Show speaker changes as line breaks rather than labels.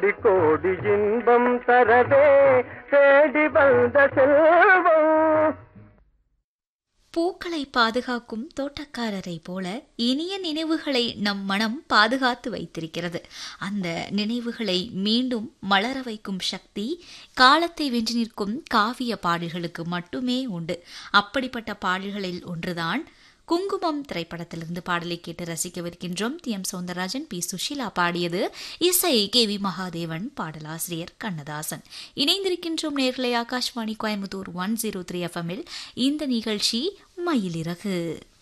கோடி கோடி இன்பம் தரவே தேடி வந்த செல்வம்
பூக்களை பாதுகாக்கும் தோட்டக்காரரை போல இனிய நினைவுகளை நம் மனம் பாதுகாத்து வைத்திருக்கிறது அந்த நினைவுகளை மீண்டும் மலர வைக்கும் சக்தி காலத்தை வென்று நிற்கும் காவிய பாடல்களுக்கு மட்டுமே உண்டு அப்படிப்பட்ட பாடல்களில் ஒன்றுதான் குங்குமம் திரைப்படத்திலிருந்து பாடலை கேட்டு ரசிக்கவிருக்கின்றோம் T M Soundararajan P Susheela பாடியது இசை கே வி மகாதேவன் பாடலாசிரியர் கண்ணதாசன் இணைந்திருக்கின்றோம் நேர்களை Akashvani Coimbatore one zero three எஃப்எம்மில் இந்த நிகழ்ச்சி மயிலிறகு